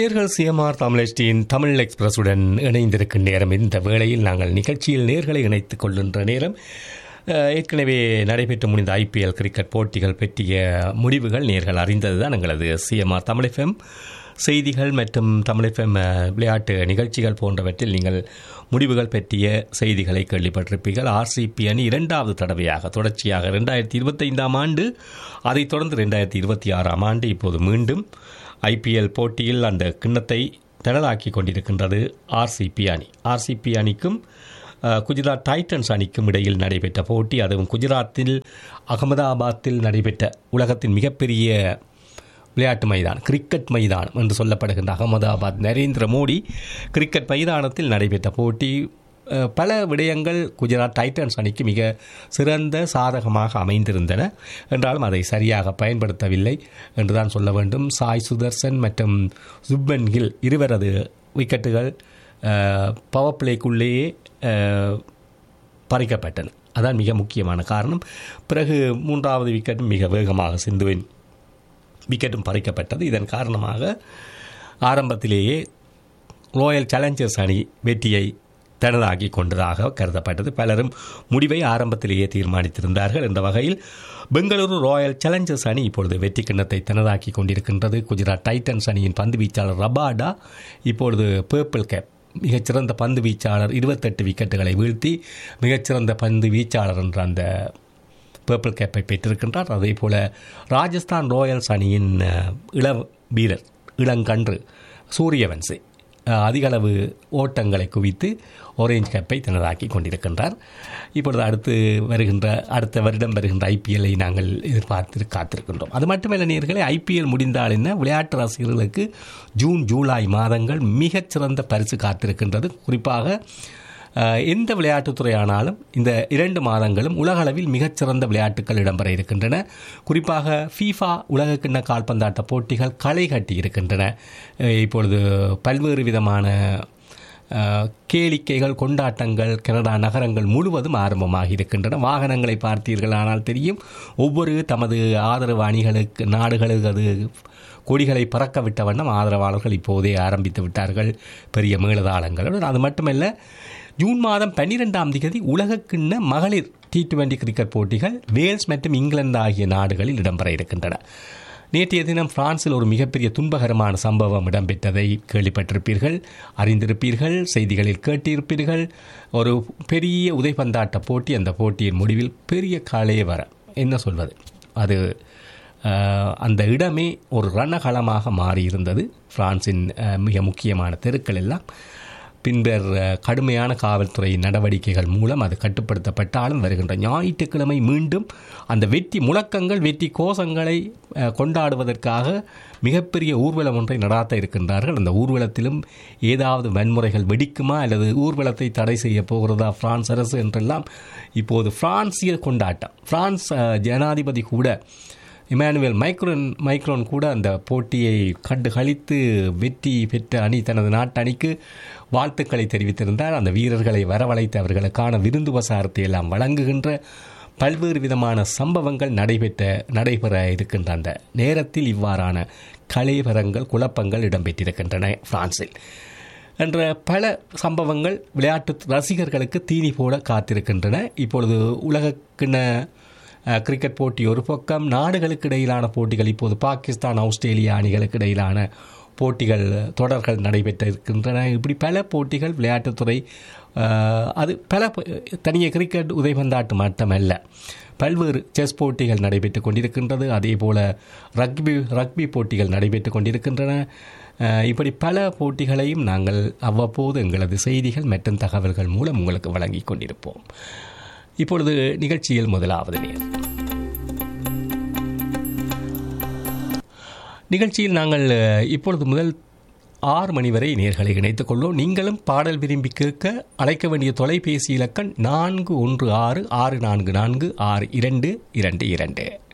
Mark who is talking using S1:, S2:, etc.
S1: நேர்கள் சிஎம்ஆர் தமிழஸ்டியின் தமிழ் எக்ஸ்பிரஸுடன் இணைந்திருக்கும் நேரம் இந்த வேளையில் நாங்கள் நிகழ்ச்சியில் நேர்களை இணைத்துக் கொள்கின்ற நேரம் அஹ், ஏற்கனவே நடைபெற்று முடிந்த ஐபிஎல் கிரிக்கெட் போட்டிகள் பற்றிய முடிவுகள் நேர்கள் அறிந்ததுதான் எங்களது சிஎம்ஆர் தமிழ் எஃப்எம் செய்திகள் மற்றும் தமிழ் எஃப்எம் விளையாட்டு நிகழ்ச்சிகள் போன்றவற்றில் நீங்கள் முடிவுகள் பற்றிய செய்திகளை கேள்விப்பட்டிருப்பீர்கள் ஆர்சிபி அணி இரண்டாவது தடவையாக தொடர்ச்சியாக ரெண்டாயிரத்தி இருபத்தைந்தாம் ஆண்டு அதைத் தொடர்ந்து ரெண்டாயிரத்தி இருபத்தி ஆறாம் ஆண்டு இப்போது மீண்டும் ஐபிஎல் போட்டியில் அந்த கிண்ணத்தை தடலாக்கி கொண்டிருக்கின்றது ஆர்சிபி அணி ஆர்சிபி அணிக்கும் அஹ், குஜராத் டைட்டன்ஸ் அணிக்கும் இடையில் நடைபெற்ற போட்டி அதுவும் குஜராத்தில் அகமதாபாத்தில் நடைபெற்ற உலகத்தின் மிகப்பெரிய விளையாட்டு மைதானம் கிரிக்கெட் மைதானம் என்று சொல்லப்படுகின்ற அகமதாபாத் நரேந்திர மோடி கிரிக்கெட் மைதானத்தில் நடைபெற்ற போட்டி அஹ், பல விடயங்கள் குஜராத் டைட்டன்ஸ் அணிக்கு மிக சிறந்த சாதகமாக அமைந்திருந்தன என்றாலும் அதை சரியாக பயன்படுத்தவில்லை என்றுதான் சொல்ல வேண்டும் சாய் சுதர்சன் மற்றும் சுப்மன் கில் இருவரது விக்கெட்டுகள் பவர் பிளேக்குள்ளேயே அஹ், பறிக்கப்பட்டன அதான் மிக முக்கியமான காரணம் பிறகு மூன்றாவது விக்கெட்டும் மிக வேகமாக சிந்துவின் விக்கெட்டும் பறிக்கப்பட்டது இதன் காரணமாக ஆரம்பத்திலேயே ராயல் சேலஞ்சர்ஸ் அணி வெற்றியை தனதாக்கி கொண்டதாக கருதப்பட்டது பலரும் முடிவை ஆரம்பத்திலேயே தீர்மானித்திருந்தார்கள் என்ற வகையில் பெங்களூரு ராயல் சேலஞ்சர்ஸ் அணி இப்பொழுது வெற்றி கிண்ணத்தை தனதாக்கி கொண்டிருக்கின்றது குஜராத் டைட்டன்ஸ் அணியின் பந்து வீச்சாளர் ரபாடா இப்பொழுது பேர்பிள் கேப் மிகச்சிறந்த பந்து வீச்சாளர் இருபத்தெட்டு விக்கெட்டுகளை வீழ்த்தி மிகச்சிறந்த பந்து வீச்சாளர் என்ற அந்த பர்பிள் கேப்பை பெற்றிருக்கின்றார் அதே போல ராஜஸ்தான் ராயல்ஸ் அணியின் அஹ், இள வீரர் இளங்கன்று சூரியவன்சி அஹ், அதிக அளவு ஓட்டங்களை குவித்து ஆரஞ்ச் கேப்பை தனதாக்கி கொண்டிருக்கின்றார் இப்பொழுது அடுத்து வருகின்ற அடுத்த வருடம் வருகின்ற ஐபிஎல்லை நாங்கள் எதிர்பார்த்து காத்திருக்கின்றோம் அது மட்டுமல்ல நேர்களே ஐபிஎல் முடிந்தால் என்ன விளையாட்டு ரசிகர்களுக்கு ஜூன் ஜூலை மாதங்கள் மிகச்சிறந்த பரிசு காத்திருக்கின்றது குறிப்பாக அஹ், எந்த விளையாட்டுத்துறை ஆனாலும் இந்த இரண்டு மாதங்களும் உலகளவில் மிகச்சிறந்த விளையாட்டுகள் இடம்பெற இருக்கின்றன குறிப்பாக ஃபீஃபா உலகக்கிண்ண கால்பந்தாட்ட போட்டிகள் களை கட்டி இருக்கின்றன அஹ், இப்பொழுது பல்வேறு விதமான அஹ், கேளிக்கைகள் கொண்டாட்டங்கள் கனடா நகரங்கள் முழுவதும் ஆரம்பமாகி இருக்கின்றன வாகனங்களை பார்த்தீர்களானால் தெரியும் ஒவ்வொரு தமது ஆதரவு அணிகளுக்கு நாடுகளுக்கு அது கொடிகளை பறக்க விட்ட வண்ணம் ஆதரவாளர்கள் இப்போதே ஆரம்பித்து விட்டார்கள் பெரிய மேளதாளங்களுடன் அது மட்டுமல்ல ஜூன் மாதம் பன்னிரெண்டாம் தேதி உலகக்கிண்ண மகளிர் டி டுவெண்டி கிரிக்கெட் போட்டிகள் வேல்ஸ் மற்றும் இங்கிலாந்து ஆகிய நாடுகளில் இடம்பெற இருக்கின்றன நேற்றைய தினம் பிரான்சில் ஒரு மிகப்பெரிய துன்பகரமான சம்பவம் இடம்பெற்றதை கேள்விப்பட்டிருப்பீர்கள் அறிந்திருப்பீர்கள் செய்திகளில் கேட்டிருப்பீர்கள் ஒரு பெரிய உதைப்பந்தாட்ட போட்டி அந்த போட்டியின் முடிவில் பெரிய கலைவர என்ன சொல்வது அது அஹ், அந்த இடமே ஒரு ரணகளமாக மாறியிருந்தது பிரான்சின் அஹ், மிக முக்கியமான தெருக்கள் எல்லாம் பின்னர் அஹ், கடுமையான காவல்துறை நடவடிக்கைகள் மூலம் அது கட்டுப்படுத்தப்பட்டாலும் வருகின்ற ஞாயிற்றுக்கிழமை மீண்டும் அந்த வெற்றி முழக்கங்கள் வெற்றி கோஷங்களை அஹ், கொண்டாடுவதற்காக மிகப்பெரிய ஊர்வலம் ஒன்றை நடாத்த இருக்கின்றார்கள் அந்த ஊர்வலத்திலும் ஏதாவது வன்முறைகள் வெடிக்குமா அல்லது ஊர்வலத்தை தடை செய்ய போகிறதா பிரான்ஸ் அரசு என்றெல்லாம் இப்போது பிரான்சிய கொண்டாட்டம் பிரான்ஸ் அஹ், ஜனாதிபதி கூட இமானுவேல் மைக்ரோன் மைக்ரோன் கூட அந்த போட்டியை கண்டு கழித்து வெற்றி பெற்ற அணி தனது நாட்டு அணிக்கு வாழ்த்துக்களை தெரிவித்திருந்தார் அந்த வீரர்களை வரவழைத்து அவர்களுக்கான விருந்து உபசாரத்தை எல்லாம் வழங்குகின்ற பல்வேறு விதமான சம்பவங்கள் நடைபெற்ற நடைபெற இருக்கின்ற அந்த நேரத்தில் இவ்வாறான கலைவரங்கள் குழப்பங்கள் இடம்பெற்றிருக்கின்றன பிரான்சில் என்ற பல சம்பவங்கள் விளையாட்டு ரசிகர்களுக்கு தீனி போட காத்திருக்கின்றன இப்பொழுது உலகக்கிண அஹ், கிரிக்கெட் போட்டி ஒரு பக்கம் நாடுகளுக்கு இடையிலான போட்டிகள் இப்போது பாகிஸ்தான் ஆஸ்திரேலியா அணிகளுக்கு இடையிலான போட்டிகள் தொடர்கள் நடைபெற்ற இருக்கின்றன இப்படி பல போட்டிகள் விளையாட்டுத்துறை அஹ், அது பல ப- தனிய கிரிக்கெட் உதைபந்தாட்டு மட்டுமல்ல பல்வேறு செஸ் போட்டிகள் நடைபெற்றுக் கொண்டிருக்கின்றது அதே போல ரக்பி ரக்பி போட்டிகள் நடைபெற்றுக் கொண்டிருக்கின்றன அஹ், இப்படி பல போட்டிகளையும் நாங்கள் அவ்வப்போது எங்களது செய்திகள் மற்றும் தகவல்கள் மூலம் உங்களுக்கு வழங்கிக் கொண்டிருப்போம் இப்பொழுது நிகழ்ச்சியில் முதலாவது நேர் நிகழ்ச்சியில் நாங்கள் அஹ், இப்பொழுது முதல் ஆறு மணி வரை நேர்களை இணைத்துக் கொள்வோம் நீங்களும் பாடல் விரும்பி கேட்க அழைக்க வேண்டிய தொலைபேசி இலக்கண் நான்கு ஒன்று ஆறு ஆறு நான்கு நான்கு ஆறு இரண்டு இரண்டு இரண்டு